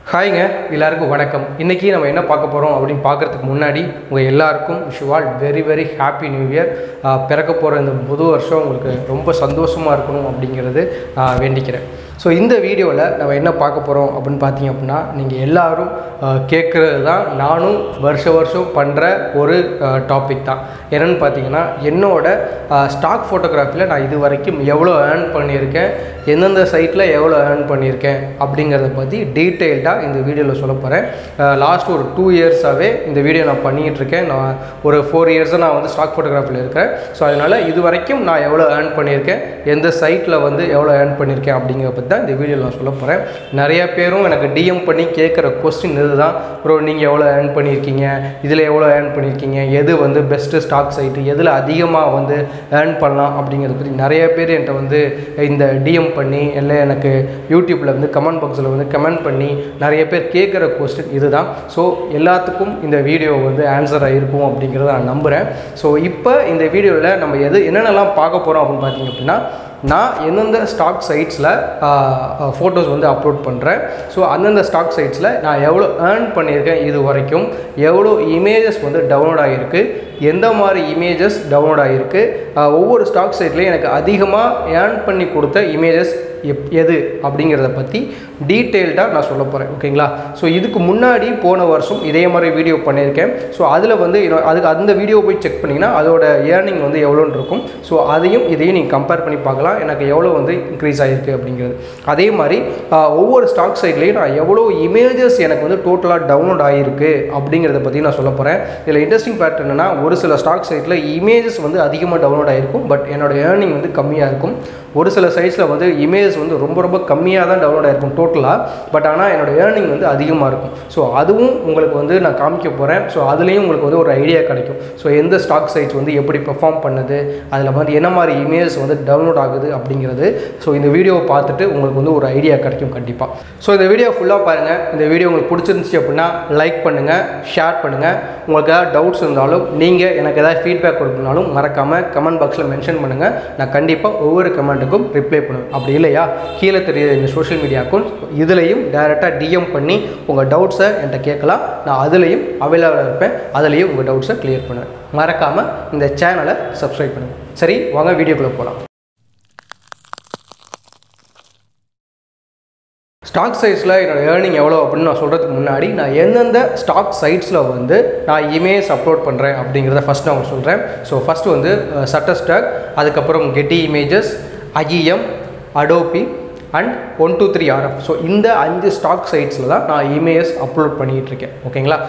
ஹாய்ங்க எல்லாருக்கும் வணக்கம் இன்றைக்கி நம்ம என்ன பார்க்க போகிறோம் அப்படின்னு பார்க்குறதுக்கு முன்னாடி உங்கள் எல்லாருக்கும் விஷுவால் very very happy new year பிறக்க போகிற இந்த புது வருஷம் உங்களுக்கு ரொம்ப சந்தோஷமாக இருக்கணும் அப்படிங்கிறது ஆஹ், வேண்டிக்கிறேன் ஸோ இந்த வீடியோவில் நம்ம என்ன பார்க்க போகிறோம் அப்படின்னு பார்த்தீங்க அப்படின்னா நீங்கள் எல்லாரும் கேட்குறது தான் நானும் வருஷ வருஷம் பண்ணுற ஒரு டாபிக் தான் என்னென்னு பார்த்தீங்கன்னா என்னோட ஸ்டாக் ஃபோட்டோகிராஃபியில் நான் இது வரைக்கும் எவ்வளோ ஏர்ன் பண்ணியிருக்கேன் எந்தெந்த சைட்டில் எவ்வளோ ஏர்ன் பண்ணியிருக்கேன் அப்படிங்கிறத பற்றி டீட்டெயில்டாக இந்த வீடியோவில் சொல்ல போகிறேன் லாஸ்ட் ஒரு டூ இயர்ஸாகவே இந்த வீடியோ நான் பண்ணிகிட்டு இருக்கேன் நான் ஒரு ஃபோர் இயர்ஸாக நான் வந்து ஸ்டாக் ஃபோட்டோகிராஃபியில் இருக்கிறேன் ஸோ அதனால் இது வரைக்கும் நான் எவ்வளோ ஏர்ன் பண்ணியிருக்கேன் எந்த சைட்டில் வந்து எவ்வளோ ஏர்ன் பண்ணியிருக்கேன் அப்படிங்கிறத பற்றி தான் இந்த வீடியோவில் நான் சொல்ல போகிறேன் நிறைய பேரும் எனக்கு டிஎம் பண்ணி கேட்குற கொஸ்டின் இதுதான் ப்ரோ நீங்கள் எவ்வளோ ஏர்ன் பண்ணியிருக்கீங்க இதில் எவ்வளோ ஏர்ன் பண்ணியிருக்கீங்க எது வந்து பெஸ்ட்டு ஸ்டாக் சைட்டு எதில் அதிகமாக வந்து ஏர்ன் பண்ணலாம் அப்படிங்கிறத பற்றி நிறைய பேர் என்கிட்ட வந்து இந்த டிஎம் பண்ணி இல்லை எனக்கு யூடியூப்பில் வந்து கமெண்ட் பாக்ஸில் வந்து கமெண்ட் பண்ணி நிறைய பேர் கேட்குற கொஸ்டின் இதுதான் ஸோ எல்லாத்துக்கும் இந்த வீடியோ வந்து ஆன்சராக இருக்கும் அப்படிங்கிறத நான் நம்புகிறேன் ஸோ இப்போ இந்த வீடியோவில் நம்ம எது என்னென்னலாம் பார்க்க போகிறோம் அப்படின்னு பார்த்தீங்க அப்படின்னா நான் எந்தெந்த ஸ்டாக் சைட்ஸில் ஃபோட்டோஸ் வந்து அப்லோட் பண்ணுறேன் ஸோ அந்தந்த ஸ்டாக் சைட்ஸில் நான் எவ்வளோ ஏர்ன் பண்ணியிருக்கேன் இது வரைக்கும் எவ்வளோ இமேஜஸ் வந்து டவுன்லோட் ஆகிருக்கு எந்த மாதிரி இமேஜஸ் டவுன்லோட் ஆகிருக்கு ஆஹ் ஒவ்வொரு ஸ்டாக் சைட்லேயும் எனக்கு அதிகமாக ஏர்ன் பண்ணி கொடுத்த இமேஜஸ் எப் எது அப்படிங்கிறத பற்றி டீட்டெயில்டாக நான் சொல்ல போகிறேன் ஓகேங்களா ஸோ இதுக்கு முன்னாடி போன வருஷம் இதே மாதிரி வீடியோ பண்ணியிருக்கேன் ஸோ அதில் வந்து இன்னும் அதுக்கு அந்த வீடியோ போய் செக் பண்ணிங்கன்னா அதோட ஏர்னிங் வந்து எவ்வளோன்னு இருக்கும் ஸோ அதையும் இதையும் நீங்கள் கம்பேர் பண்ணி பார்க்கலாம் எனக்கு எவ்வளோ வந்து இன்க்ரீஸ் ஆகிருக்கு அப்படிங்கிறது அதே மாதிரி ஆஹ், ஒவ்வொரு ஸ்டாக் சைட்லேயும் நான் எவ்வளோ இமேஜஸ் எனக்கு வந்து டோட்டலாக டவுன்லோட் ஆகிருக்கு அப்படிங்கிறத பற்றி நான் சொல்ல போகிறேன் இதில் இன்ட்ரெஸ்டிங் பார்ட் என்னன்னா ஒரு சில ஸ்டாக் சைட்டில் இமேஜஸ் வந்து அதிகமாக டவுன்லோட் ஆகிருக்கும் பட் என்னோட ஏர்னிங் வந்து கம்மியாக இருக்கும் ஒரு சில சைட்ஸில் வந்து இமேஜஸ் வந்து ரொம்ப ரொம்ப கம்மியாக தான் டவுன்லோட் ஆகிருக்கும் டோட்டலாக பட் ஆனால் என்னோட ஏர்னிங் வந்து அதிகமாக இருக்கும் ஸோ அதுவும் உங்களுக்கு வந்து நான் காமிக்க போகிறேன் ஸோ அதுலேயும் உங்களுக்கு வந்து ஒரு ஐடியா கிடைக்கும் ஸோ எந்த ஸ்டாக் சைட்ஸ் வந்து எப்படி பெர்ஃபார்ம் பண்ணுது அதில் வந்து என்ன மாதிரி இமேஜஸ் வந்து டவுன்லோட் ஆகுது அப்படிங்கிறது ஸோ இந்த வீடியோவை பார்த்துட்டு உங்களுக்கு வந்து ஒரு ஐடியா கிடைக்கும் கண்டிப்பாக ஸோ இந்த வீடியோ ஃபுல்லாக பாருங்கள் இந்த வீடியோ உங்களுக்கு பிடிச்சிருந்துச்சு அப்படின்னா லைக் பண்ணுங்கள் ஷேர் பண்ணுங்கள் உங்களுக்கு ஏதாவது டவுட்ஸ் இருந்தாலும் நீங்கள் எனக்கு ஏதாவது ஃபீட்பேக் கொடுக்கணுனாலும் மறக்காமல் கமெண்ட் பாக்ஸில் மென்ஷன் பண்ணுங்கள் நான் கண்டிப்பாக ஒவ்வொரு கமெண்ட்டுக்கும் ரிப்ளை பண்ணுவேன் அப்படி இல்லையா கீழே தெரியுற இந்த சோஷியல் மீடியா அக்கௌண்ட் இதுலேயும் டைரெக்டாக டிஎம் பண்ணி உங்கள் டவுட்ஸை என்கிட்ட கேட்கலாம் நான் அதுலேயும் அவைலபிளாக இருப்பேன் அதுலேயும் உங்கள் டவுட்ஸை கிளியர் பண்ணுவேன் மறக்காமல் இந்த சேனலை சப்ஸ்கிரைப் பண்ணுங்கள் சரி வாங்க வீடியோக்குள்ளே போகலாம் ஸ்டாக் சைட்ஸில் என்னோட ஏர்னிங் எவ்வளோ அப்படின்னு நான் சொல்கிறதுக்கு முன்னாடி நான் எந்தெந்த ஸ்டாக் சைட்ஸில் வந்து நான் இமேஜ் அப்லோட் பண்ணுறேன் அப்படிங்கிறத ஃபஸ்ட் நான் உங்களுக்கு சொல்கிறேன் ஸோ ஃபஸ்ட்டு வந்து சட்டர் ஸ்டாக் அதுக்கப்புறம் Getty images EyeEm Adobe and one two three RF so இந்த அஞ்சு ஸ்டாக் சைட்ஸில் தான் நான் இமேஜ் அப்லோட் பண்ணிகிட்டு இருக்கேன் ஓகேங்களா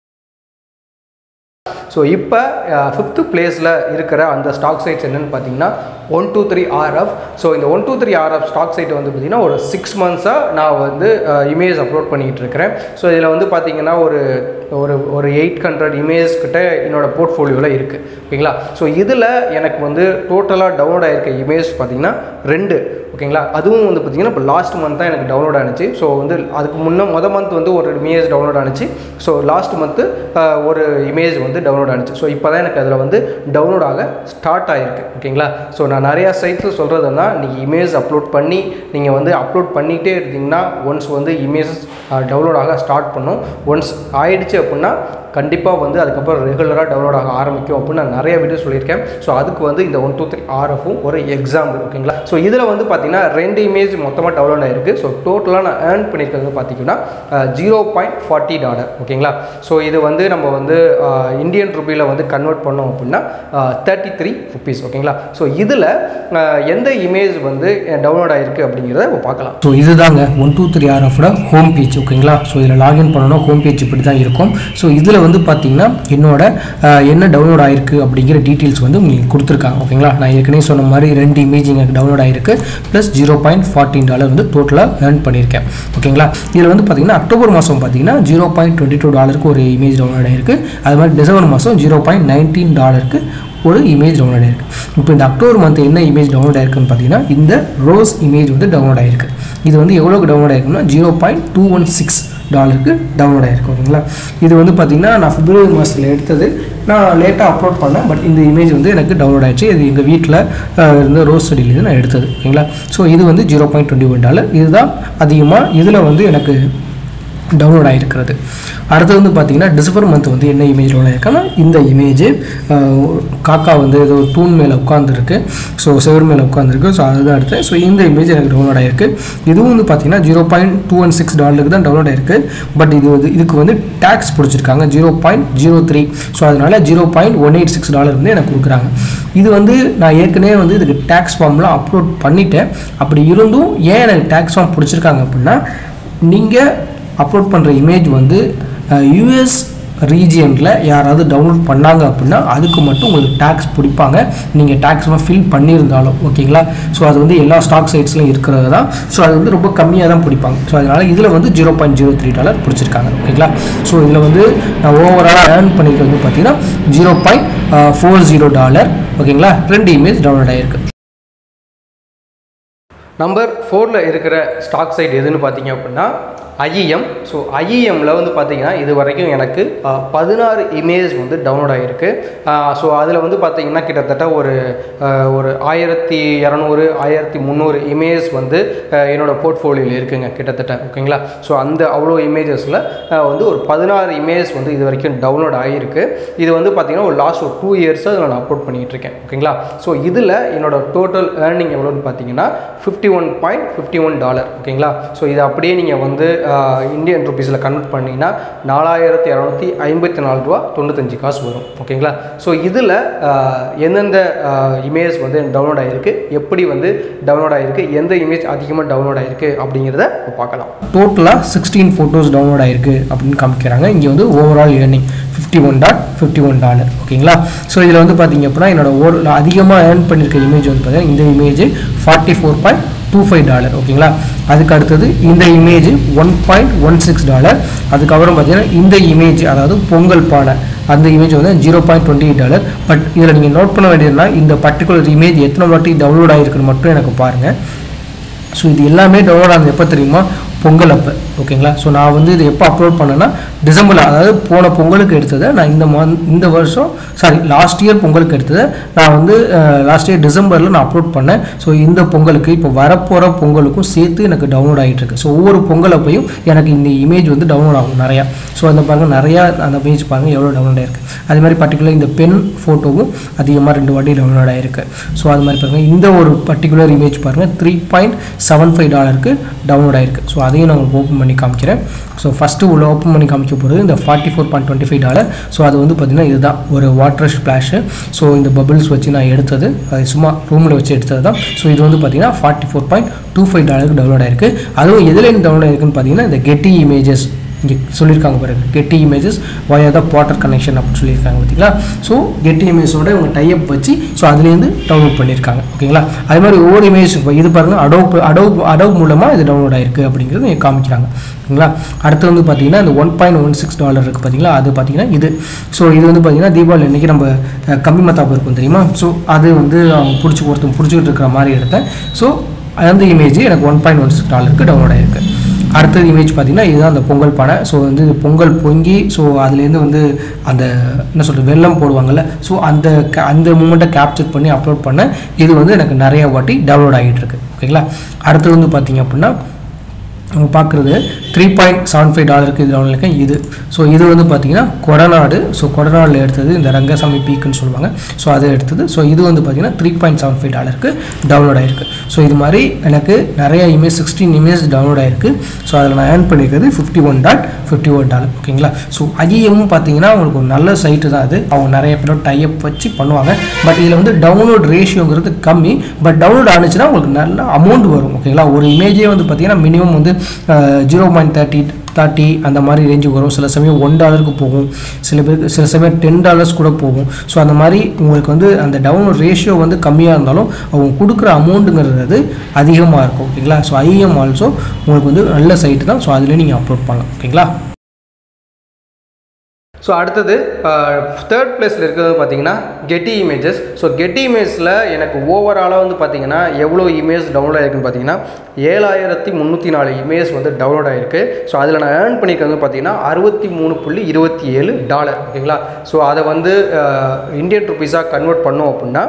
ஸோ இப்போ ஃபிஃப்த்து பிளேஸில் இருக்கிற அந்த ஸ்டாக் சைட்ஸ் என்னென்னு பார்த்தீங்கன்னா one two three RF so இந்த one two three RF stock site வந்து பார்த்திங்கன்னா ஒரு சிக்ஸ் மந்த்ஸாக நான் வந்து இமேஜ் அப்லோட் பண்ணிக்கிட்டு இருக்கிறேன் ஸோ இதில் வந்து பார்த்திங்கன்னா ஒரு ஒரு ஒரு எயிட் ஹண்ட்ரட் இமேஜ் கிட்ட என்னோட போர்ட்ஃபோலியோவில் இருக்குது ஓகேங்களா ஸோ இதில் எனக்கு வந்து டோட்டலாக டவுன்லோட் ஆகிருக்க இமேஜ் பார்த்திங்கன்னா ரெண்டு ஓகேங்களா அதுவும் வந்து பார்த்திங்கன்னா இப்போ லாஸ்ட் மந்த் தான் எனக்கு டவுன்லோட் ஆனிச்சு ஸோ வந்து அதுக்கு முன்னே மொதல் மந்த் வந்து ஒரு இமேஜ் டவுன்லோட் ஆனிச்சு ஸோ லாஸ்ட் மந்த்து ஒரு இமேஜ் வந்து டவுன்லோட் ஆனிச்சு ஸோ இப்போ தான் எனக்கு அதில் வந்து டவுன்லோட் ஆக ஸ்டார்ட் ஆகிருக்கு ஓகேங்களா ஸோ நான் நிறையா சைட்ஸில் சொல்கிறதுனா நீங்கள் இமேஜ் அப்லோட் பண்ணி நீங்கள் வந்து அப்லோட் பண்ணிகிட்டே இருந்தீங்கன்னா ஒன்ஸ் வந்து இமேஜஸ் டவுன்லோட் ஆக ஸ்டார்ட் பண்ணும் ஒன்ஸ் ஆயிடுச்சு அப்படின்னா கண்டிப்பாக வந்து அதுக்கப்புறம் ரெகுலராக டவுன்லோட் ஆக ஆரம்பிக்கும் அப்படின்னு நான் நிறைய வீடியோ சொல்லியிருக்கேன் ஸோ அதுக்கு வந்து இந்த ஒன் டூ த்ரீ ஆர்எஃப்பும் ஒரு எக்ஸாம்பிள் ஓகேங்களா ஸோ இதில் வந்து பார்த்தீங்கன்னா ரெண்டு இமேஜ் மொத்தமாக டவுன்லோட் ஆயிருக்கு ஸோ டோட்டலாக நான் ஏர்ன் பண்ணியிருக்கிறது பார்த்தீங்கன்னா ஜீரோ பாயிண்ட் ஃபார்ட்டி டாலர் ஓகேங்களா ஸோ இது வந்து நம்ம வந்து இந்தியன் ருபியில் வந்து கன்வெர்ட் பண்ணோம் அப்படின்னா தேர்ட்டி த்ரீ ருபீஸ் ஓகேங்களா ஸோ இதில் எந்த இமேஜ் வந்து டவுன்லோட் ஆயிருக்கு அப்படிங்கிறத நம்ம பார்க்கலாம் ஸோ இதுதாங்க ஒன் டூ த்ரீ ஆர்எஃபோட ஹோம் பேஜ் ஓகேங்களா ஸோ இதில் லாகின் பண்ணணும் ஹோம் பேஜ் இப்படி தான் இருக்கும் ஸோ இதில் வந்து பார்த்தீங்கன்னா என்னோட அஹ், என்ன டவுன்லோட் ஆயிருக்கு அப்படிங்கிற டீட்டெயில்ஸ் வந்து உங்களுக்கு கொடுத்துருக்காங்க ஓகேங்களா நான் ஏற்கனவே சொன்ன மாதிரி ரெண்டு இமேஜ் எனக்கு டவுன்லோட் ஆயிருக்கு plus zero point forty dollar வந்து டோட்டலாக ஏர்ன் பண்ணியிருக்கேன் ஓகேங்களா இதில் வந்து பார்த்தீங்கன்னா அக்டோபர் மாதம் பார்த்தீங்கன்னா ஜீரோ பாயிண்ட் டுவெண்ட்டி டூ டாலருக்கு ஒரு இமேஜ் டவுன்லோட் ஆயிருக்கு அது மாதிரி டிசம்பர் மாதம் ஜீரோ பாயிண்ட் நைன்டீன் டாலருக்கு ஒரு இமேஜ் டவுன்லோட் ஆயிருக்கு இப்போ இந்த அக்டோபர் மந்த் என்ன இமேஜ் டவுன்லோட் ஆயிருக்குன்னு பார்த்தீங்கன்னா இந்த ரோஸ் இமேஜ் வந்து டவுன்லோட் ஆயிருக்கு இது வந்து எவ்வளோக்கு டவுன்லோட் ஆயிருக்குன்னா zero point two one six டாலருக்கு டவுன்லோட் ஆயிருக்கு ஓகேங்களா இது வந்து பார்த்தீங்கன்னா நான் பிப்ரவரி மாதத்தில் எடுத்தது நான் லேட்டாக அப்லோட் பண்ணேன் பட் இந்த இமேஜ் வந்து எனக்கு டவுன்லோட் ஆயிடுச்சு இது எங்கள் வீட்டில் இருந்த ரோஸ் ஸ்டடியிலேருந்து நான் எடுத்தது ஓகேங்களா ஸோ இது வந்து zero point twenty one dollar இதுதான் அதிகமாக இதில் வந்து எனக்கு டவுன்லோட் ஆகிருக்கிறது அடுத்து வந்து பார்த்தீங்கன்னா டிசம்பர் மந்த் வந்து என்ன இமேஜ் டவுன்லோட் ஆயிருக்குன்னா இந்த இமேஜ் காக்கா வந்து ஏதோ தூண் மேலே உட்காந்துருக்கு ஸோ செவர் மேலே உட்காந்துருக்கு ஸோ அதுதான் எடுத்து ஸோ இந்த இமேஜ் எனக்கு டவுன்லோட் ஆயிருக்கு இதுவும் வந்து பார்த்தீங்கன்னா zero point two one six டாலருக்கு தான் டவுன்லோட் ஆயிருக்கு பட் இது வந்து இதுக்கு வந்து டேக்ஸ் பிடிச்சிருக்காங்க zero point zero three so அதனால zero point one eight six dollar வந்து எனக்கு கொடுக்குறாங்க இது வந்து நான் ஏற்கனவே வந்து இதுக்கு டேக்ஸ் ஃபார்ம்லாம் அப்லோட் பண்ணிட்டேன் அப்படி இருந்தும் ஏன் எனக்கு டேக்ஸ் ஃபார்ம் பிடிச்சிருக்காங்க அப்படின்னா நீங்கள் அப்லோட் பண்ணுற இமேஜ் வந்து யூஎஸ் ரீஜியனில் யாராவது டவுன்லோட் பண்ணாங்க அப்படின்னா அதுக்கு மட்டும் உங்களுக்கு டேக்ஸ் பிடிப்பாங்க நீங்கள் டேக்ஸ்லாம் ஃபில் பண்ணியிருந்தாலும் ஓகேங்களா ஸோ அது வந்து எல்லா ஸ்டாக் சைட்ஸ்லையும் இருக்கிறது தான் ஸோ அது வந்து ரொம்ப கம்மியாக தான் பிடிப்பாங்க ஸோ அதனால் இதில் வந்து zero point zero three dollar பிடிச்சிருக்காங்க ஓகேங்களா ஸோ இதில் வந்து நான் ஓவராலாக ஏர்ன் பண்ணிட்டு வந்து பார்த்தீங்கன்னா zero point four zero dollar ஓகேங்களா ரெண்டு இமேஜ் டவுன்லோட் ஆகிருக்கு நம்பர் ஃபோரில் இருக்கிற ஸ்டாக் சைட் எதுன்னு பார்த்தீங்க அப்படின்னா ஐஇஎம் ஸோ ஐஇஎம்மில் வந்து பார்த்தீங்கன்னா இது வரைக்கும் எனக்கு பதினாறு இமேஜ் வந்து டவுன்லோட் ஆகிருக்கு ஸோ அதில் வந்து பார்த்தீங்கன்னா கிட்டத்தட்ட ஒரு ஆஹ், ஒரு ஆயிரத்தி இரநூறு ஆயிரத்தி முந்நூறு இமேஜ் வந்து ஆஹ், என்னோட போர்ட்ஃபோலியோவில் இருக்குங்க கிட்டத்தட்ட ஓகேங்களா ஸோ அந்த அவ்வளோ இமேஜஸில் வந்து ஒரு பதினாறு இமேஜ் வந்து இது வரைக்கும் டவுன்லோட் ஆகிருக்கு இது வந்து பார்த்தீங்கன்னா ஒரு லாஸ்ட் ஒரு டூ இயர்ஸாக இதில் நான் அப்லோட் பண்ணிகிட்டு இருக்கேன் ஓகேங்களா ஸோ இதில் என்னோட டோட்டல் ஏர்னிங் எவ்வளோன்னு பார்த்தீங்கன்னா fifty one point fifty one dollar ஓகேங்களா ஸோ இது அப்படியே நீங்கள் வந்து இந்தியன் ருபீஸில் கன்வெர்ட் பண்ணிங்கன்னா நாலாயிரத்தி இரநூத்தி ஐம்பத்தி நாலு ரூபா தொண்ணூத்தஞ்சு காசு வரும் ஓகேங்களா ஸோ இதில் எந்தெந்த இமேஜ் வந்து டவுன்லோட் ஆகிருக்கு எப்படி வந்து டவுன்லோட் ஆகிருக்கு எந்த இமேஜ் அதிகமாக டவுன்லோட் ஆகிருக்கு அப்படிங்கிறத இப்ப பார்க்கலாம் டோட்டலாக சிக்ஸ்டீன் ஃபோட்டோஸ் டவுன்லோட் ஆயிருக்கு அப்படின்னு காமிக்கிறாங்க இங்கே வந்து overall earning fifty one dot fifty one dollar ஓகேங்களா ஸோ இதில் வந்து பார்த்தீங்க அப்படின்னா என்னோட ஓர் நான் அதிகமாக ஏர்ன் பண்ணியிருக்க இமேஜ் வந்து பார்த்தீங்கன்னா இந்த image forty four point two five dollar ஓகேங்களா அதுக்கு அடுத்தது இந்த image one point one six dollar அதுக்கப்புறம் பார்த்தீங்கன்னா இந்த இமேஜ் அதாவது பொங்கல் பானை அந்த இமேஜ் வந்து zero point twenty eight dollar but இதில் நீங்கள் நோட் பண்ண வேண்டியதுனா இந்த பர்டிகுலர் இமேஜ் எத்தனை வாட்டி டவுன்லோட் ஆகிருக்குன்னு மட்டும் எனக்கு பாருங்கள் ஸோ இது எல்லாமே டவுன்லோட் ஆனது எப்போ தெரியுமா பொங்கல் அப்போ ஓகேங்களா ஸோ நான் வந்து இது எப்போ அப்லோட் பண்ணேன்னா டிசம்பரில் அதாவது போன பொங்கலுக்கு எடுத்ததை நான் இந்த மந்த் இந்த வருஷம் சாரி லாஸ்ட் இயர் பொங்கலுக்கு எடுத்ததை நான் வந்து லாஸ்ட் இயர் டிசம்பரில் நான் அப்லோட் பண்ணேன் ஸோ இந்த பொங்கலுக்கு இப்போ வரப்போகிற பொங்கலுக்கும் சேர்த்து எனக்கு டவுன்லோட் ஆகிட்டு இருக்கு ஸோ ஒவ்வொரு பொங்கல் அப்பையும் எனக்கு இந்த இமேஜ் வந்து டவுன்லோட் ஆகும் நிறையா ஸோ அந்த பாருங்க நிறையா அந்த இமேஜ் பாருங்கள் எவ்வளோ டவுன்லோட் ஆயிருக்கு அதே மாதிரி பர்டிகுலர் இந்த பென் ஃபோட்டோவும் அதிகமாக ரெண்டு வாட்டி டவுன்லோட் ஆயிருக்கு ஸோ அது மாதிரி பாருங்கள் இந்த ஒரு பர்டிகுலர் இமேஜ் பாருங்கள் த்ரீ பாயிண்ட் செவன் ஃபைவ் டாலருக்கு டவுன்லோட் ஆயிருக்கு ஸோ அதையும் நான் உங்களுக்கு ஓப்பன் பண்ணி காமிக்கிறேன் ஸோ ஃபஸ்ட்டு உள்ள ஓப்பன் பண்ணி காமிக்க போகிறது இந்த forty four point twenty five dollar so அது வந்து பார்த்திங்கன்னா இதுதான் ஒரு வாட்டர் ஸ்ப்ளாஷு ஸோ இந்த பபிள்ஸ் வச்சு நான் எடுத்தது அது சும்மா ரூமில் வச்சு எடுத்தது தான் ஸோ இது வந்து பார்த்திங்கன்னா forty four point two five டாலருக்கு டவுன்லோட் ஆயிருக்கு அதுவும் எதில் டவுன்லோட் ஆயிருக்குன்னு பார்த்தீங்கன்னா இந்த கெட்டி இமேஜஸ் இங்கே சொல்லியிருக்காங்க பாருங்க Getty images via the water connection அப்படின்னு சொல்லியிருக்காங்க பார்த்தீங்களா ஸோ கெட்டி இமேஜஸோட இவங்க டைப் வச்சு ஸோ அதுலேருந்து டவுன்லோட் பண்ணியிருக்காங்க ஓகேங்களா அதே மாதிரி ஒவ்வொரு இமேஜ் இப்போ இது பாருங்கள் அடோப் அடோப் அடோப் மூலமாக இது டவுன்லோட் ஆயிருக்கு அப்படிங்கிறது இங்க காமிக்கிறாங்க ஓகேங்களா அடுத்து வந்து பார்த்தீங்கன்னா இந்த one point one six dollar இருக்குது பார்த்தீங்களா அது பார்த்தீங்கன்னா இது ஸோ இது வந்து பார்த்தீங்கன்னா தீபாவளி அன்னைக்கு நம்ம அஹ், கம்மி மத்தாப்பு இருக்கும் தெரியுமா ஸோ அது வந்து அவங்க பிடிச்சி ஒருத்தன் பிடிச்சிக்கிட்டு இருக்கிற மாதிரி எடுத்தேன் ஸோ அந்த இமேஜ் எனக்கு ஒன் பாயிண்ட் ஒன் சிக்ஸ் டாலருக்கு டவுன்லோட் ஆயிருக்கு அடுத்தது இமேஜ் பார்த்தீங்கன்னா இதுதான் அந்த பொங்கல் பானை ஸோ வந்து இது பொங்கல் பொங்கி ஸோ அதுலேருந்து வந்து அந்த என்ன சொல்கிறது வெள்ளம் போடுவாங்கல்ல ஸோ அந்த ca- அந்த மூமெண்ட்டை கேப்சர் பண்ணி அப்லோட் பண்ண இது வந்து எனக்கு நிறைய வாட்டி டவுன்லோட் ஆகிட்டு இருக்கு ஓகேங்களா அடுத்தது வந்து பார்த்தீங்க அப்படின்னா நம்ம பார்க்குறது த்ரீ பாயிண்ட் செவன் ஃபைவ் டாலருக்கு இது டவுன்லோட் இருக்கேன் இது ஸோ இது வந்து பார்த்தீங்கன்னா கொடநாடு ஸோ கொடநாடில் எடுத்தது இந்த ரங்கசாமி பீக்குன்னு சொல்லுவாங்க ஸோ அதை எடுத்தது ஸோ இது வந்து பார்த்தீங்கன்னா த்ரீ பாயிண்ட் செவன் ஃபைவ் டாலருக்கு டவுன்லோட் ஆயிருக்கு ஸோ இது மாதிரி எனக்கு நிறைய இமேஜ் சிக்ஸ்டீன் இமேஜ் டவுன்லோட் ஆயிருக்கு ஸோ அதில் நான் ஏர்ன் பண்ணியிருக்கிறது fifty one dot fifty one dollar ஓகேங்களா ஸோ ஐஎம்மும் பார்த்தீங்கன்னா உங்களுக்கு ஒரு நல்ல சைட்டு தான் அது அவங்க நிறைய பேரோட டைப் வச்சு பண்ணுவாங்க பட் இதில் வந்து டவுன்லோட் ரேஷியோங்கிறது கம்மி பட் டவுன்லோட் ஆனிச்சுன்னா உங்களுக்கு நல்ல அமௌண்ட் வரும் ஓகேங்களா ஒரு இமேஜே வந்து பார்த்தீங்கன்னா மினிமம் வந்து ஜீரோ பாயிண்ட் தேர்ட்டி தேர்ட்டி அந்த மாதிரி ரேஞ்சுக்கு வரும் சில சமயம் ஒன் டாலருக்கு போகும் சில பேருக்கு சில சமயம் டென் டாலர்ஸ் கூட போகும் ஸோ அந்த மாதிரி உங்களுக்கு வந்து அந்த டவுன்லோட் ரேஷியோ வந்து கம்மியாக இருந்தாலும் அவங்க கொடுக்குற அமௌண்ட்டுங்கிறது அதிகமாக இருக்கும் ஓகேங்களா ஸோ ஐஎம் ஆல்சோ உங்களுக்கு வந்து நல்ல சைட்டு தான் ஸோ அதில் நீங்கள் அப்லோட் பண்ணலாம் ஓகேங்களா ஸோ அடுத்தது தேர்ட் பிளேஸில் இருக்கிறது பார்த்தீங்கன்னா கெட்டி இமேஜஸ் ஸோ கெட்டி இமேஜில் எனக்கு ஓவராலாக வந்து பார்த்தீங்கன்னா எவ்வளோ இமேஜ் டவுன்லோட் ஆயிருக்குன்னு பார்த்தீங்கன்னா ஏழாயிரத்தி முந்நூற்றி நாலு இமேஜ் வந்து டவுன்லோட் ஆயிருக்கு ஸோ அதில் நான் ஏர்ன் பண்ணிக்கிறது பார்த்தீங்கன்னா அறுபத்தி மூணு புள்ளி இருபத்தி ஏழு டாலர் ஓகேங்களா ஸோ அதை வந்து இந்தியன் ருபீஸாக கன்வெர்ட் பண்ணோம் அப்படின்னா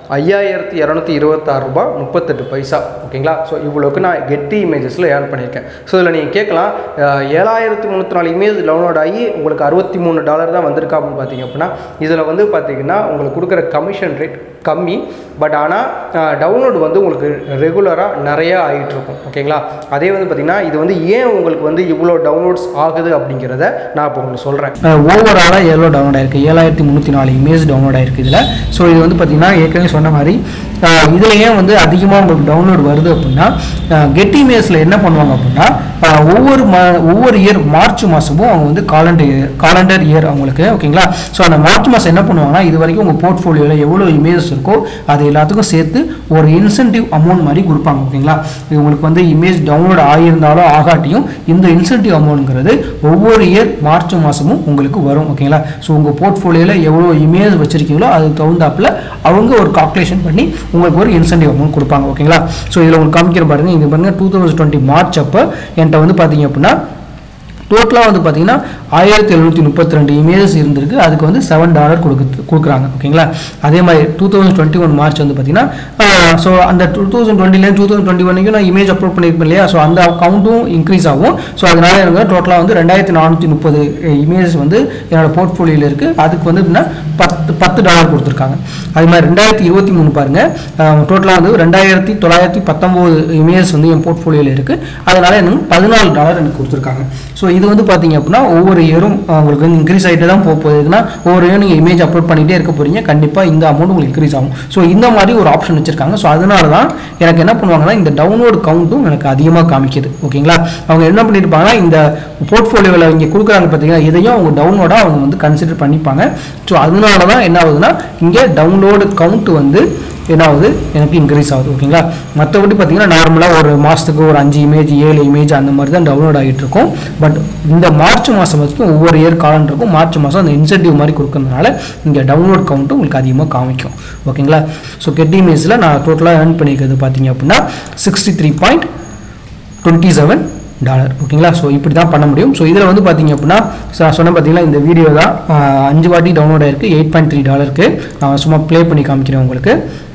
ஐயாயிரத்தி இரநூத்தி இருபத்தாறு ரூபாய் முப்பத்தெட்டு பைசா ஓகேங்களா ஸோ இவ்வளோக்கு நான் கெட்டி இமேஜஸில் ஏர்ன் பண்ணியிருக்கேன் ஸோ இதில் நீங்கள் கேட்கலாம் அஹ், ஏழாயிரத்தி முந்நூற்றி நாலு இமேஜ் டவுன்லோட் ஆகி உங்களுக்கு அறுபத்தி மூணு டாலர் தான் வந்திருக்கா அப்படின்னு பார்த்தீங்க அப்படின்னா இதில் வந்து பார்த்தீங்கன்னா உங்களுக்கு கொடுக்குற கமிஷன் ரேட் கம்மி பட் ஆனால் டவுன்லோடு வந்து உங்களுக்கு ரெகுலராக நிறையா ஆகிட்டு இருக்கும் ஓகேங்களா அதே வந்து பார்த்திங்கன்னா இது வந்து ஏன் உங்களுக்கு வந்து இவ்வளோ டவுன்லோட்ஸ் ஆகுது அப்படிங்கிறத நான் இப்போ உங்களுக்கு சொல்கிறேன் ஓவராலாக எவ்வளோ டவுன்லோட் ஆயிருக்கு ஏழாயிரத்தி முந்நூற்றி நாலு இமேஜ் டவுன்லோட் ஆயிருக்கு இதில் ஸோ இது வந்து பார்த்தீங்கன்னா ஏற்கனவே சொன்ன மாதிரி இதில் ஏன் வந்து அதிகமாக உங்களுக்கு டவுன்லோட் வருது அப்படின்னா கெட் இமேஜில் என்ன பண்ணுவாங்க அப்படின்னா ஆஹ், ஒவ்வொரு மா ஒவ்வொரு இயர் மார்ச் மாதமும் அவங்க வந்து காலண்டர் இயர் காலண்டர் இயர் அவங்களுக்கு ஓகேங்களா ஸோ அந்த மார்ச் மாதம் என்ன பண்ணுவாங்கன்னா இது வரைக்கும் உங்கள் போர்ட்ஃபோலியோவில் எவ்வளோ இமேஜஸ் இருக்கோ அது எல்லாத்துக்கும் சேர்த்து ஒரு இன்சென்டிவ் அமௌண்ட் மாதிரி கொடுப்பாங்க ஓகேங்களா இது உங்களுக்கு வந்து இமேஜ் டவுன்லோட் ஆகியிருந்தாலும் ஆகாட்டியும் இந்த இன்சென்டிவ் அமௌண்ட்ங்கிறது ஒவ்வொரு இயர் மார்ச் மாதமும் உங்களுக்கு வரும் ஓகேங்களா ஸோ உங்கள் போர்ட்ஃபோலியோவில் எவ்வளோ இமேஜ் வச்சுருக்கீங்களோ அதுக்கு தகுந்தாப்புல அவங்க ஒரு கால்குலேஷன் பண்ணி உங்களுக்கு ஒரு இன்சென்டிவ் அமௌண்ட் கொடுப்பாங்க ஓகேங்களா ஸோ இதில் உங்களுக்கு காமிக்கிற பாருங்க இது பாருங்க டூ தௌசண்ட் டுவெண்ட்டி மார்ச் அப்போ என்கிட்ட வந்து பார்த்தீங்க அப்படின்னா டோட்டலாக வந்து பார்த்தீங்கன்னா ஆயிரத்தி எழுநூற்றி முப்பத்தி ரெண்டு இமேஜஸ் இருந்திருக்கு அதுக்கு வந்து செவன் டாலர் கொடுக்கு கொடுக்குறாங்க ஓகேங்களா அதே மாதிரி two thousand twenty one March வந்து பார்த்தீங்கன்னா ஸோ அந்த டூ தௌசண்ட் டுவெண்ட்டிலேருந்து டூ தௌசண்ட் டுவெண்ட்டி ஒன்னைக்கும் நான் இமேஜ் அப்லோட் பண்ணியிருப்பேன் இல்லையா ஸோ அந்த கவுண்ட்டும் இன்க்ரீஸ் ஆகும் ஸோ அதனால எனக்கு டோட்டலாக வந்து ரெண்டாயிரத்தி நானூற்றி முப்பது இமேஜஸ் வந்து என்னோட போர்ட்ஃபோலியோவில் இருக்குது அதுக்கு வந்து எப்படின்னா பத்து பத்து டாலர் கொடுத்துருக்காங்க அது மாதிரி ரெண்டாயிரத்தி இருபத்தி மூணு பாருங்கள் டோட்டலாக வந்து ரெண்டாயிரத்தி தொள்ளாயிரத்தி பத்தொம்போது இமேஜஸ் வந்து என் போர்ட்ஃபோலியோவில் இருக்குது அதனால எனக்கு பதினாலு டாலர் எனக்கு கொடுத்துருக்காங்க ஸோ இது வந்து பார்த்தீங்க அப்படின்னா ஒவ்வொரு இயரும் உங்களுக்கு வந்து இன்க்ரீஸ் ஆகிட்டு தான் போக போகுதுன்னா ஒவ்வொரு இயரும் நீங்கள் இமேஜ் அப்லோட் பண்ணிகிட்டே இருக்க போகிறீங்க கண்டிப்பாக இந்த அமௌண்ட் உங்களுக்கு இன்க்ரீஸ் ஆகும் ஸோ இந்த மாதிரி ஒரு ஆப்ஷன் வச்சிருக்காங்க ஸோ அதனால தான் எனக்கு என்ன பண்ணுவாங்கன்னா இந்த டவுன்லோட் கவுண்ட்டும் எனக்கு அதிகமாக காமிக்குது ஓகேங்களா அவங்க என்ன பண்ணியிருப்பாங்கன்னா இந்த போர்ட்ஃபோலியோவில் இங்கே கொடுக்குறாங்க பார்த்தீங்கன்னா இதையும் அவங்க டவுன்லோடாக அவங்க வந்து கன்சிடர் பண்ணிப்பாங்க ஸோ அதனால தான் என்ன ஆகுதுன்னா இங்கே டவுன்லோடு கவுண்ட் வந்து என்ன ஆகுது எனக்கு இன்க்ரீஸ் ஆகுது ஓகேங்களா மற்றபடி பார்த்தீங்கன்னா நார்மலாக ஒரு மாதத்துக்கு ஒரு அஞ்சு இமேஜ் ஏழு இமேஜ் அந்த மாதிரி தான் டவுன்லோட் ஆகிட்டு இருக்கும் பட் இந்த மார்ச் மாதம் வரைக்கும் ஒவ்வொரு இயர் காலம் இருக்கும் மார்ச் மாதம் அந்த இன்சென்டிவ் மாதிரி கொடுக்கறதுனால இங்கே டவுன்லோட் கவுண்ட்டு உங்களுக்கு அதிகமாக காமிக்கும் ஓகேங்களா ஸோ கெட் இமேஜில் நான் டோட்டலாக ஏர்ன் பண்ணியிருக்கிறது பார்த்தீங்க அப்படின்னா sixty three point twenty seven dollar ஓகேங்களா ஸோ இப்படி தான் பண்ண முடியும் ஸோ இதில் வந்து பார்த்தீங்க அப்படின்னா ச- சொன்ன பார்த்தீங்களா இந்த வீடியோ தான் ஆஹ், அஞ்சு வாட்டி டவுன்லோட் ஆயிருக்கு எயிட் பாயிண்ட் த்ரீ டாலருக்கு நான் சும்மா ப்ளே பண்ணி காமிக்கிறேன் உங்களுக்கு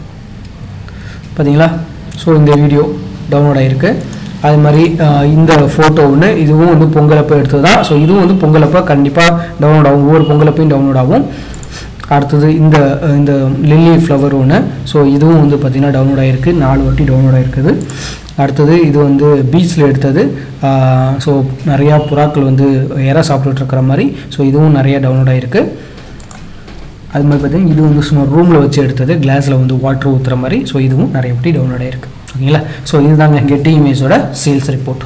பார்த்தீங்களா ஸோ இந்த வீடியோ டவுன்லோட் ஆகிருக்கு அது மாதிரி ஆஹ், இந்த ஃபோட்டோ ஒன்று இதுவும் வந்து பொங்கலப்போ எடுத்தது தான் ஸோ இதுவும் வந்து பொங்கலப்போ கண்டிப்பாக டவுன்லோட் ஆகும் ஒவ்வொரு பொங்கலப்பையும் டவுன்லோட் ஆகும் அடுத்தது இந்த அஹ், இந்த லில்லி ஃப்ளவர் ஒன்று ஸோ இதுவும் வந்து பார்த்திங்கன்னா டவுன்லோட் ஆகிருக்கு நாலு வாட்டி டவுன்லோட் ஆகிருக்குது அடுத்தது இது வந்து பீச்சில் எடுத்தது ஸோ நிறையா புறாக்கள் வந்து இற சாப்பிட்டுட்டு இருக்கிற மாதிரி ஸோ இதுவும் நிறையா டவுன்லோட் ஆகிருக்கு அது மாதிரி பார்த்தீங்கன்னா இது வந்து சும்மா ரூமில் வச்சு எடுத்தது கிளாஸில் வந்து வாட்டர் ஊற்றுற மாதிரி ஸோ இதுவும் நிறைய வாட்டி டவுன்லோட் ஆயிருக்கு ஓகேங்களா ஸோ இதுதாங்க கெட்டி இமேஜோட சேல்ஸ் ரிப்போர்ட்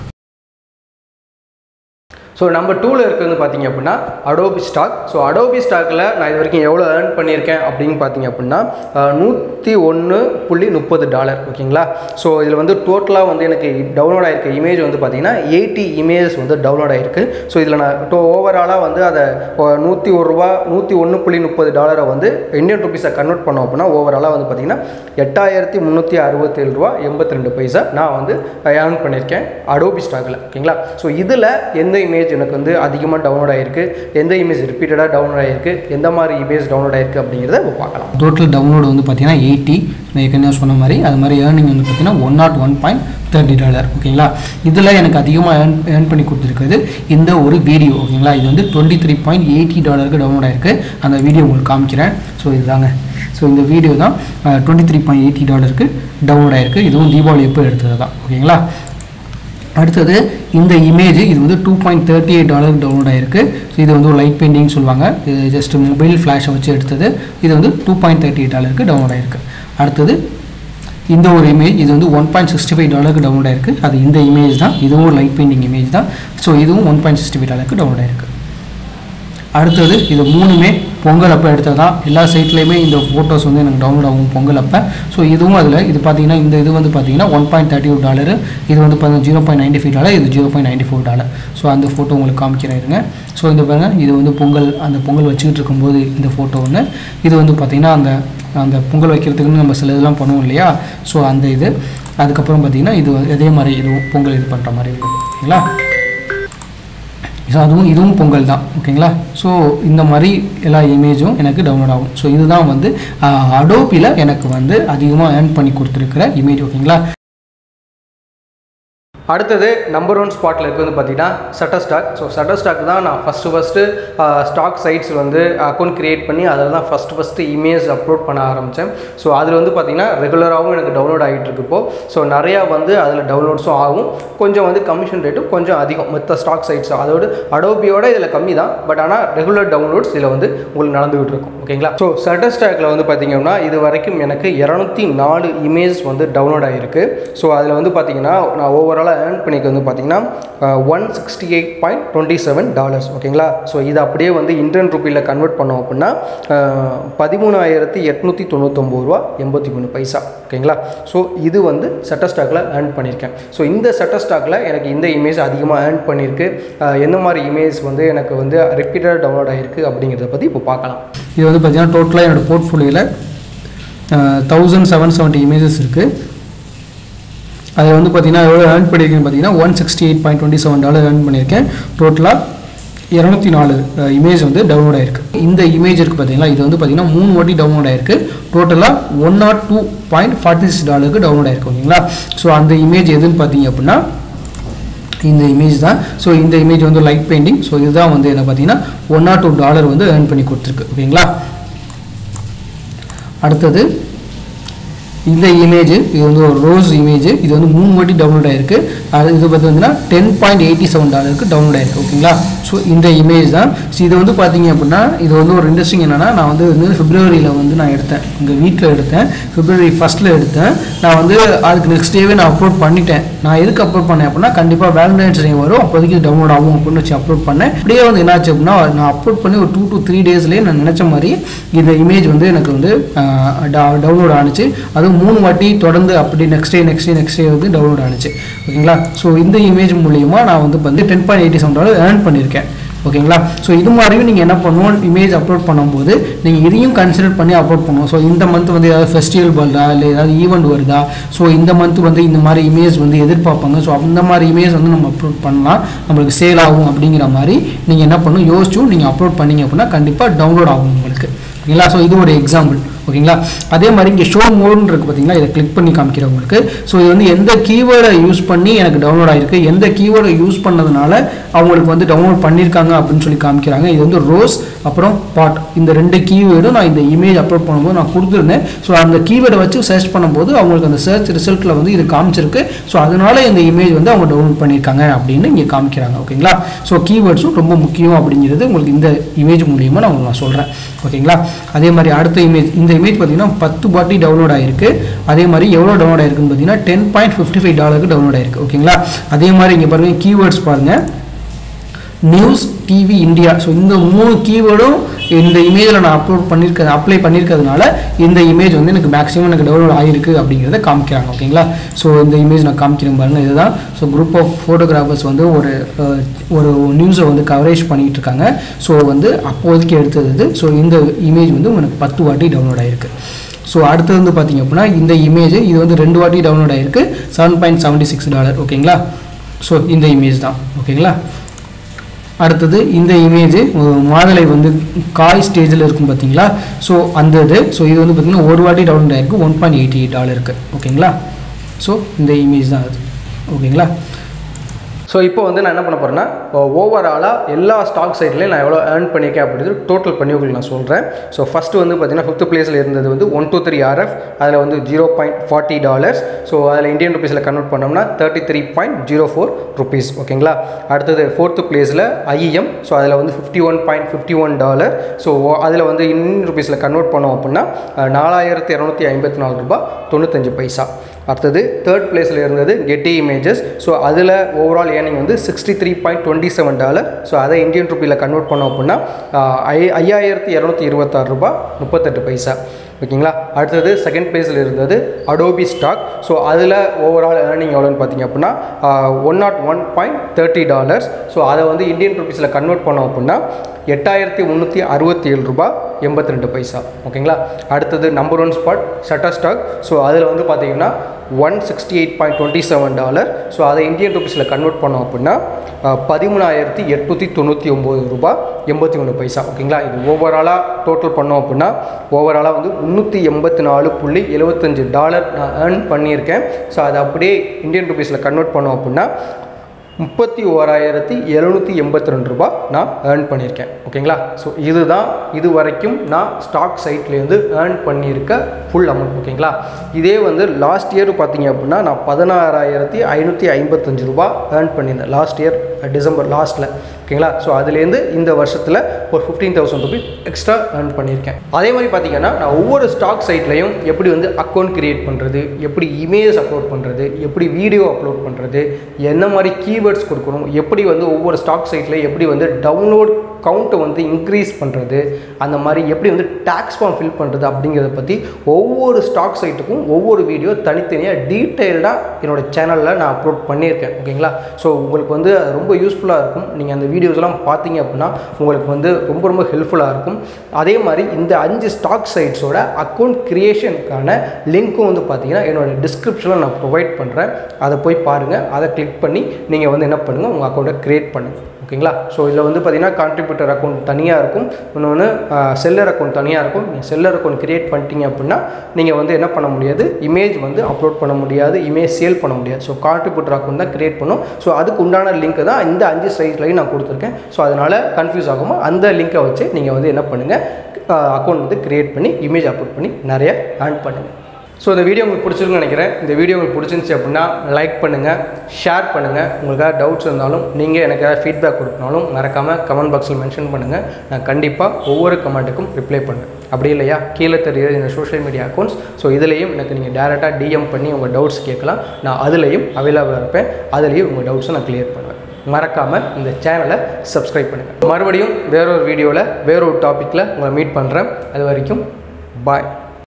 ஸோ நம்பர் டூவில் இருக்கிறது பார்த்தீங்க அப்படின்னா அடோபி ஸ்டாக் ஸோ அடோபி ஸ்டாக்கில் நான் இது வரைக்கும் எவ்வளோ ஏர்ன் பண்ணியிருக்கேன் அப்படின்னு பார்த்தீங்க அப்படின்னா நூற்றி ஒன்று புள்ளி முப்பது டாலர் ஓகேங்களா ஸோ இதில் வந்து டோட்டலாக வந்து எனக்கு டவுன்லோட் ஆகிருக்க இமேஜ் வந்து பார்த்தீங்கன்னா எயிட்டி இமேஜஸ் வந்து டவுன்லோட் ஆகிருக்கு ஸோ இதில் நான் டோ ஓவராலாக வந்து அதை நூற்றி ஒரு ரூபா நூற்றி ஒன்று புள்ளி முப்பது டாலரை வந்து இந்தியன் ருபீஸை கன்வெர்ட் பண்ணோம் அப்படின்னா ஓவராலாக வந்து பார்த்தீங்கன்னா எட்டாயிரத்தி முந்நூற்றி அறுபத்தேழு ரூபா எண்பத்தி ரெண்டு பைசா நான் வந்து ஏர்ன் பண்ணியிருக்கேன் அடோபி ஸ்டாக்கில் ஓகேங்களா ஸோ இதில் எந்த இமேஜ் எனக்கு வந்து அதிகமாக டவுன்லோட் ஆகிருக்கு எந்த இமேஜ் ரிப்பீட்டடாக டவுன்லோட் ஆகிருக்கு எந்த மாதிரி இமேஜ் டவுன்லோட் ஆகிருக்கு அப்படிங்கிறத இப்போ பார்க்கலாம் டோட்டல் டவுன்லோடு வந்து பார்த்தீங்கன்னா எயிட்டி நான் ஏற்கனவே சொன்ன மாதிரி அது மாதிரி ஏர்னிங் வந்து பார்த்தீங்கன்னா one naught one point thirty dollar ஓகேங்களா இதில் எனக்கு அதிகமாக ஏர்ன் ஏர்ன் பண்ணி கொடுத்துருக்குது இந்த ஒரு வீடியோ ஓகேங்களா இது வந்து டுவெண்ட்டி த்ரீ பாயிண்ட் எயிட்டி டாலருக்கு டவுன்லோட் ஆயிருக்கு அந்த வீடியோ உங்களுக்கு காமிக்கிறேன் ஸோ இதுதாங்க ஸோ இந்த வீடியோ தான் டுவெண்ட்டி த்ரீ பாயிண்ட் எயிட்டி டாலருக்கு டவுன்லோட் ஆயிருக்கு இதுவும் தீபாவளி எப்போ எடுத்தது தான் ஓகேங்களா அடுத்தது இந்த இமேஜ் இது வந்து டூ பாயிண்ட் தேர்ட்டி எயிட் டாலருக்கு டவுன்லோட் ஆயிருக்கு ஸோ இது வந்து ஒரு லைட் பெயிண்டிங் சொல்லுவாங்க இது ஜஸ்ட் மொபைல் ஃப்ளாஷை வச்சு எடுத்தது இது வந்து டூ பாயிண்ட் தேர்ட்டி எயிட் டாலருக்கு டவுன்லோட் ஆயிருக்கு அடுத்தது இந்த ஒரு இமேஜ் இது வந்து ஒன் பாயிண்ட் சிக்ஸ்டி ஃபைவ் டாலருக்கு டவுன்லோட் ஆயிருக்கு அது இந்த இமேஜ் தான் இதுவும் ஒரு லைட் பெயிண்டிங் இமேஜ் தான் ஸோ இதுவும் ஒன் பாயிண்ட் சிக்ஸ்டி ஃபைவ் டாலருக்கு டவுன்லோட் ஆயிருக்கு அடுத்தது இது மூணுமே பொங்கல் அப்போ எடுத்தது தான் எல்லா சைட்லேயுமே இந்த ஃபோட்டோஸ் வந்து எனக்கு டவுன்லோட் ஆகும் பொங்கல் அப்போ ஸோ இதுவும் அதில் இது பார்த்தீங்கன்னா இந்த இது வந்து பார்த்தீங்கன்னா ஒன் பாயிண்ட் தேர்ட்டி ஒரு டாலரு இது வந்து பார்த்தீங்கன்னா zero point ninety five dollar இது zero point ninety four dollar so அந்த ஃபோட்டோ உங்களுக்கு காமிக்கிறேன் இருங்க ஸோ இந்த பாருங்க இது வந்து பொங்கல் அந்த பொங்கல் வச்சுக்கிட்டு இருக்கும்போது இந்த ஃபோட்டோ ஒன்று இது வந்து பார்த்தீங்கன்னா அந்த அந்த பொங்கல் வைக்கிறதுக்குன்னு நம்ம சில இதெல்லாம் பண்ணுவோம் இல்லையா ஸோ அந்த இது அதுக்கப்புறம் பார்த்தீங்கன்னா இது அதே மாதிரி இது பொங்கல் இது பண்ணுற மாதிரி இருக்கும் ஓகேங்களா ஸோ அதுவும் இதுவும் பொங்கல் தான் ஓகேங்களா ஸோ இந்த மாதிரி எல்லா இமேஜும் எனக்கு டவுன்லோட் ஆகும் ஸோ இதுதான் வந்து அடோப்பியில் எனக்கு வந்து அதிகமாக ஏர்ன் பண்ணி கொடுத்துருக்கிற இமேஜ் ஓகேங்களா அடுத்தது நம்பர் ஒன் ஸ்பாட்டில் இருக்குது வந்து பார்த்தீங்கன்னா Shutterstock so Shutterstock தான் நான் ஃபஸ்ட்டு ஃபஸ்ட்டு ஸ்டாக் சைட்ஸ் வந்து அக்கௌண்ட் க்ரியேட் பண்ணி அதில் தான் ஃபஸ்ட்டு ஃபஸ்ட்டு இமேஜ் அப்லோட் பண்ண ஆரம்பித்தேன் ஸோ அதில் வந்து பார்த்தீங்கன்னா ரெகுலராகவும் எனக்கு டவுன்லோட் ஆகிட்டு இருக்கு இப்போ ஸோ நிறையா வந்து அதில் டவுன்லோட்ஸும் ஆகும் கொஞ்சம் வந்து கமிஷன் ரேட்டும் கொஞ்சம் அதிகம் மற்ற ஸ்டாக் சைட்ஸ் அதோட அடோபியோட இதில் கம்மி தான் பட் ஆனால் ரெகுலர் டவுன்லோட்ஸ் இதில் வந்து உங்களுக்கு நடந்துகிட்டு இருக்கும் ஓகேங்களா ஸோ சட்டர் ஸ்டாக்கில் வந்து பார்த்தீங்கன்னா இது வரைக்கும் எனக்கு இரநூத்தி நாலு இமேஜ் வந்து டவுன்லோட் ஆகிருக்கு ஸோ அதில் வந்து பார்த்தீங்கன்னா நான் ஓவராலாக ஏர்ன் பண்ணிக்க வந்து பார்த்தீங்கன்னா one sixty eight point twenty seven dollars ஓகேங்களா ஸோ இது அப்படியே வந்து இந்தியன் ருப்பியில் கன்வெர்ட் பண்ணோம் அப்படின்னா பதிமூணாயிரத்தி எட்நூற்றி தொண்ணூத்தொம்பது ரூபா எண்பத்தி மூணு பைசா ஓகேங்களா ஸோ இது வந்து செட்டர் ஸ்டாக்கில் ஏர்ன் பண்ணியிருக்கேன் ஸோ இந்த செட்டர் ஸ்டாக்கில் எனக்கு இந்த இமேஜ் அதிகமாக ஏர்ன் பண்ணியிருக்கு அஹ் எந்த மாதிரி இமேஜ் வந்து எனக்கு வந்து ரிப்பீட்டடாக டவுன்லோட் ஆகிருக்கு அப்படிங்கிறத பற்றி இப்போ பார்க்கலாம் இது வந்து பார்த்தீங்கன்னா டோட்டலாக என்னோடய போர்ட்ஃபோலியோவில் தௌசண்ட் செவன் செவன்ட்டி இமேஜஸ் இருக்குது அதில் வந்து பார்த்தீங்கன்னா எவ்வளோ ஏர்ன் பண்ணியிருக்கேன்னு பார்த்தீங்கன்னா one sixty eight point twenty seven dollar earn பண்ணியிருக்கேன் டோட்டலாக இரநூத்தி நாலு இமேஜ் வந்து டவுன்லோட் ஆயிருக்கு இந்த இமேஜ் இருக்குது பார்த்தீங்களா இது வந்து பார்த்தீங்கன்னா மூணு வாட்டி டவுன்லோட் ஆயிருக்கு டோட்டலாக one naught two point forty six டாலருக்கு டவுன்லோட் ஆயிருக்கு ஓகேங்களா ஸோ அந்த இமேஜ் எதுன்னு பார்த்தீங்க அப்படின்னா இந்த இமேஜ் தான் ஸோ இந்த இமேஜ் வந்து லைட் பெயிண்டிங் ஸோ இதுதான் வந்து என்ன பார்த்தீங்கன்னா ஒன் நாட் டூ டாலர் வந்து ஏர்ன் பண்ணி கொடுத்துருக்கு ஓகேங்களா அடுத்தது இந்த இமேஜ் இது வந்து ஒரு ரோஸ் இமேஜ் இது வந்து மூணு வாட்டி டவுன்லோட் ஆயிருக்கு அது இது பார்த்தீங்கன்னா டென் பாயிண்ட் எயிட்டி செவன் டாலருக்கு டவுன்லோட் ஆயிருக்கு ஓகேங்களா ஸோ இந்த இமேஜ் தான் ஸோ இது வந்து பார்த்தீங்க அப்படின்னா இது வந்து ஒரு இன்ட்ரெஸ்டிங் என்னன்னா நான் வந்து வந்து பிப்ரவரியில் வந்து நான் எடுத்தேன் எங்கள் வீட்டில் எடுத்தேன் பிப்ரவரி ஃபஸ்ட்டில் எடுத்தேன் நான் வந்து அதுக்கு நெக்ஸ்ட் டேவே நான் அப்லோட் பண்ணிட்டேன் நான் எதுக்கு அப்லோட் பண்ணேன் அப்படின்னா கண்டிப்பாக வேலண்டைன்ஸ் டே வரும் அப்போதைக்கு டவுன்லோட் ஆகும் அப்படின்னு வச்சு அப்லோட் பண்ணேன் அப்படியே வந்து என்னாச்சு அப்படின்னா நான் அப்லோட் பண்ணி ஒரு டூ டு த்ரீ டேஸ்லேயே நான் நினச்ச மாதிரி இந்த இமேஜ் வந்து எனக்கு வந்து டவுன்லோட் ஆணுச்சு அதுவும் மூணு வாட்டி தொடர்ந்து அப்படி next day next day next day வந்து டவுன்லோட் ஆணுச்சு ஓகேங்களா ஸோ இந்த இமேஜ் மூலியமாக நான் வந்து வந்து ten point eighty seven dollar earn பண்ணியிருக்கேன் ஓகேங்களா ஸோ இது மாதிரியும் நீங்கள் என்ன பண்ணணும் இமேஜ் அப்லோட் பண்ணும்போது நீங்கள் இதையும் கன்சிடர் பண்ணி அப்லோட் பண்ணணும் ஸோ இந்த மந்த் வந்து ஏதாவது ஃபெஸ்டிவல் வருதா இல்லை ஏதாவது ஈவெண்ட் வருதா ஸோ இந்த மந்த் வந்து இந்த மாதிரி இமேஜ் வந்து எதிர்பார்ப்பாங்க ஸோ அந்த மாதிரி இமேஜ் வந்து நம்ம அப்லோட் பண்ணலாம் நம்மளுக்கு சேல் ஆகும் அப்படிங்கிற மாதிரி நீங்கள் என்ன பண்ணணும் யோசிச்சும் நீங்கள் அப்லோட் பண்ணீங்க அப்படின்னா கண்டிப்பாக டவுன்லோட் ஆகும் உங்களுக்கு ஓகேங்களா ஸோ இது ஒரு எக்ஸாம்பிள் ஓகேங்களா அதே மாதிரி இங்கே ஷோ மோட்னு இருக்குது பார்த்தீங்களா இதை கிளிக் பண்ணி காமிக்கிறேன் உங்களுக்கு ஸோ இது வந்து எந்த கீவேர்டை யூஸ் பண்ணி எனக்கு டவுன்லோட் ஆகிருக்கு எந்த கீவேர்டை யூஸ் பண்ணதுனால அவங்களுக்கு வந்து டவுன்லோட் பண்ணியிருக்காங்க அப்படின்னு சொல்லி காமிக்கிறாங்க இது வந்து ரோஸ் அப்புறம் பாட் இந்த ரெண்டு கீவேர்டும் நான் இந்த இமேஜ் அப்லோட் பண்ணும்போது நான் கொடுத்துருந்தேன் ஸோ அந்த கீவேர்டை வச்சு சர்ச் பண்ணும்போது அவங்களுக்கு அந்த சர்ச் ரிசல்ட்டில் வந்து இது காமிச்சிருக்கு ஸோ அதனால இந்த இமேஜ் வந்து அவங்க டவுன்லோட் பண்ணியிருக்காங்க அப்படின்னு இங்கே காமிக்கிறாங்க ஓகேங்களா ஸோ கீவேர்ட்ஸும் ரொம்ப முக்கியம் அப்படிங்கிறது உங்களுக்கு இந்த இமேஜ் மூலியமாக நான் உங்களுக்கு நான் சொல்கிறேன் ஓகேங்களா அதே மாதிரி அடுத்த இமேஜ் இந்த இமேஜ் பார்த்தீங்கன்னா பத்து பாட்டி டவுன்லோட் ஆயிருக்கு அதே மாதிரி எவ்வளோ டவுன்லோட் ஆயிருக்குன்னு பார்த்தீங்கன்னா டென் பாயிண்ட் ஃபிஃப்டி ஃபைவ் டாலருக்கு டவுன்லோட் ஆயிருக்கு ஓகேங்களா அதே மாதிரி இங்கே பாருங்கள் கீவேர்ட்ஸ் பாருங்கள் நியூஸ் டிவி இந்தியா ஸோ இந்த மூணு கீவேர்டும் இந்த இமேஜில் நான் அப்லோட் பண்ணியிருக்க அப்ளை பண்ணியிருக்கிறதுனால இந்த இமேஜ் வந்து எனக்கு மேக்ஸிமம் எனக்கு டவுன்லோட் ஆகிருக்கு அப்படிங்கிறத காமிக்கிறாங்க ஓகேங்களா ஸோ இந்த இமேஜ் நான் காமிக்கிறேன் பாருங்கள் இதுதான் ஸோ குரூப் ஆஃப் ஃபோட்டோகிராஃபர்ஸ் வந்து ஒரு அஹ், ஒரு நியூஸை வந்து கவரேஜ் பண்ணிகிட்டு இருக்காங்க ஸோ வந்து அப்போதைக்கு எடுத்தது இது ஸோ இந்த இமேஜ் வந்து எனக்கு பத்து வாட்டி டவுன்லோட் ஆகிருக்கு ஸோ அடுத்தது வந்து பார்த்தீங்க அப்படின்னா இந்த இமேஜ் இது வந்து ரெண்டு வாட்டி டவுன்லோட் ஆகிருக்கு seven point seventy six dollar ஓகேங்களா ஸோ இந்த இமேஜ் தான் ஓகேங்களா அடுத்தது இந்த இமேஜ் மாதுளை வந்து காய் ஸ்டேஜில் இருக்கும் பார்த்தீங்களா ஸோ அந்த இது ஸோ இது வந்து பார்த்தீங்கன்னா ஒரு வாட்டி டவுன்லோட் ஆயிருக்கு ஒன் பாயிண்ட் எயிட்டி எயிட் டாலருக்கு ஓகேங்களா ஸோ இந்த இமேஜ் தான் அது ஓகேங்களா ஸோ இப்போ வந்து நான் என்ன பண்ண போகிறேன்னா ஓவராலாக எல்லா ஸ்டாக் சைட்லேயும் நான் எவ்வளோ ஏர்ன் பண்ணியிருக்கேன் அப்படின்றது டோட்டல் பண்ணி உங்களுக்கு நான் சொல்கிறேன் ஸோ ஃபஸ்ட்டு வந்து பார்த்தீங்கன்னா ஃபிஃப்த் பிளேஸில் இருந்தது வந்து ஒன் டூ த்ரீ ஆர்எஃப் அதில் வந்து zero point forty dollars so அதில் இந்தியன் ருபீஸில் கன்வெர்ட் பண்ணோம்னா thirty three point zero four rupees ஓகேங்களா அடுத்தது ஃபோர்த்து பிளேஸில் ஐஇஎம் ஸோ அதில் வந்து fifty one point fifty one dollar so அதில் வந்து இந்தியன் ருபீஸில் கன்வெர்ட் பண்ணோம் அப்படின்னா அஹ், நாலாயிரத்தி இரநூத்தி ஐம்பத்தி நாலு ரூபாய் தொண்ணூத்தஞ்சு பைசா அடுத்தது தேர்ட் பிளேஸில் இருந்தது கெட்டி இமேஜஸ் ஸோ அதில் ஓவரால் ஏர்னிங் வந்து sixty three point twenty seven dollar so அதை இந்தியன் ருப்பியில் கன்வெர்ட் பண்ணோம் அப்படின்னா ஆஹ், ஐ ஐயாயிரத்தி இரநூத்தி இருபத்தாறு ரூபாய் முப்பத்தெட்டு பைசா ஓகேங்களா அடுத்தது செகண்ட் பிளேஸில் இருந்தது அடோபி ஸ்டாக் ஸோ அதில் ஓவரால் ஏர்னிங் எவ்வளோன்னு பார்த்தீங்க அப்படின்னா one naught one point thirty dollars so அதை வந்து இந்தியன் ருபீஸில் கன்வெர்ட் பண்ணோம் அப்படின்னா எட்டாயிரத்தி முந்நூற்றி அறுபத்தி ஏழு ரூபாய் எண்பத்தி ரெண்டு பைசா ஓகேங்களா அடுத்தது number one spot Shutterstock so அதில் வந்து பார்த்தீங்கன்னா one sixty eight point twenty seven dollar so அதை இந்தியன் ருபீஸில் கன்வெர்ட் பண்ணோம் அப்படின்னா அஹ், பதிமூணாயிரத்தி எட்நூற்றி தொண்ணூற்றி ஒம்பது ரூபாய் எண்பத்தி ஒன்று பைசா ஓகேங்களா இது ஓவராலாக டோட்டல் பண்ணோம் அப்படின்னா ஓவராலாக வந்து முந்நூற்றி எண்பத்தி நாலு புள்ளி எழுபத்தஞ்சு டாலர் நான் ஏர்ன் பண்ணியிருக்கேன் ஸோ அதை அப்படியே இந்தியன் ருபீஸில் கன்வெர்ட் பண்ணோம் அப்படின்னா முப்பத்தி ஓராயிரத்தி எழுநூற்றி எண்பத்தி ரெண்டு ரூபாய் நான் ஏர்ன் பண்ணியிருக்கேன் ஓகேங்களா ஸோ இதுதான் இது வரைக்கும் நான் ஸ்டாக் சைட்லேருந்து ஏர்ன் பண்ணியிருக்க ஃபுல் அமௌண்ட் ஓகேங்களா இதே வந்து லாஸ்ட் இயர் பார்த்தீங்க அப்படின்னா நான் பதினாறாயிரத்தி ஐநூற்றி ஐம்பத்தஞ்சு ரூபாய் ஏர்ன் பண்ணியிருந்தேன் லாஸ்ட் இயர் டிசம்பர் லாஸ்ட்டில் ஓகேங்களா ஸோ அதுலேருந்து இந்த வருஷத்தில் ஒரு fifteen thousand rupees extra earn பண்ணியிருக்கேன் அதே மாதிரி பார்த்தீங்கன்னா நான் ஒவ்வொரு ஸ்டாக் சைட்லையும் எப்படி வந்து அக்கௌண்ட் கிரியேட் பண்ணுறது எப்படி இமேஜ் அப்லோட் பண்ணுறது எப்படி வீடியோ அப்லோட் பண்ணுறது என்ன மாதிரி கீவேர்ட்ஸ் கொடுக்கணும் எப்படி வந்து ஒவ்வொரு ஸ்டாக் சைட்டில் எப்படி வந்து டவுன்லோட் கவுண்ட்டை வந்து இன்க்ரீஸ் பண்ணுறது அந்த மாதிரி எப்படி வந்து டேக்ஸ் ஃபார்ம் ஃபில் பண்ணுறது அப்படிங்கிறத பற்றி ஒவ்வொரு ஸ்டாக் சைட்டுக்கும் ஒவ்வொரு வீடியோ தனித்தனியாக டீட்டெயில்டாக என்னோட சேனலில் நான் அப்லோட் பண்ணியிருக்கேன் ஓகேங்களா ஸோ உங்களுக்கு வந்து அது ரொம்ப யூஸ்ஃபுல்லாக இருக்கும் நீங்கள் அந்த வீடியோஸ்லாம் பார்த்தீங்க அப்படின்னா உங்களுக்கு வந்து ரொம்ப ரொம்ப ஹெல்ப்ஃபுல்லாக இருக்கும் அதே மாதிரி இந்த அஞ்சு ஸ்டாக் சைட்ஸோட அக்கௌண்ட் க்ரியேஷனுக்கான லிங்க்கும் வந்து பார்த்தீங்கன்னா என்னோட டிஸ்கிரிப்ஷனில் நான் ப்ரொவைட் பண்ணுறேன் அதை போய் பாருங்கள் அதை கிளிக் பண்ணி நீங்கள் வந்து என்ன பண்ணுங்கள் உங்கள் அக்கௌண்ட்டை க்ரியேட் பண்ணுங்கள் ஓகேங்களா ஸோ இதில் வந்து பார்த்தீங்கன்னா கான்ட்ரிபியூட்டர் அக்கௌண்ட் தனியாக இருக்கும் இன்னொன்று செல்லர் அக்கௌண்ட் தனியாக இருக்கும் நீங்கள் செல்லர் அக்கௌண்ட் கிரியேட் பண்ணிட்டீங்க அப்படின்னா நீங்கள் வந்து என்ன பண்ண முடியாது இமேஜ் வந்து அப்லோட் பண்ண முடியாது இமேஜ் சேல் பண்ண முடியாது ஸோ கான்ட்ரிபியூட்டர் அக்கௌண்ட் தான் கிரியேட் பண்ணும் ஸோ அதுக்கு உண்டான லிங்க் தான் இந்த அஞ்சு சைட்லையும் நான் கொடுத்துருக்கேன் ஸோ அதனால் கன்ஃபியூஸ் ஆகாமல் அந்த லிங்கை வச்சு நீங்கள் வந்து என்ன பண்ணுங்கள் அக்கௌண்ட் வந்து கிரியேட் பண்ணி இமேஜ் அப்லோட் பண்ணி நிறைய ஏர்ன் பண்ணுங்கள் ஸோ இந்த வீடியோ உங்களுக்கு பிடிச்சிருக்குன்னு நினைக்கிறேன் இந்த வீடியோ உங்களுக்கு பிடிச்சிருந்துச்சி அப்படின்னா லைக் பண்ணுங்கள் ஷேர் பண்ணுங்கள் உங்களுக்கு ஏதாவது டவுட்ஸ் இருந்தாலும் நீங்கள் எனக்கு ஏதாவது ஃபீட்பேக் கொடுக்கனாலும் மறக்காமல் கமெண்ட் பாக்ஸில் மென்ஷன் பண்ணுங்கள் நான் கண்டிப்பாக ஒவ்வொரு கமெண்ட்டுக்கும் ரிப்ளை பண்ணுவேன் அப்படி இல்லையா கீழே தெரியுற இந்த சோஷியல் மீடியா அக்கௌண்ட்ஸ் ஸோ இதுலேயும் எனக்கு நீங்கள் டேரெக்டாக டிஎம் பண்ணி உங்கள் டவுட்ஸ் கேட்கலாம் நான் அதுலேயும் அவைலபிளாக இருப்பேன் அதுலேயும் உங்கள் டவுட்ஸை நான் கிளியர் பண்ணுவேன் மறக்காமல் இந்த சேனலை சப்ஸ்கிரைப் பண்ணுங்கள் மறுபடியும் வேறொரு வீடியோவில் வேறொரு டாப்பிக்கில் உங்களை மீட் பண்ணுறேன் அது வரைக்கும் பாய்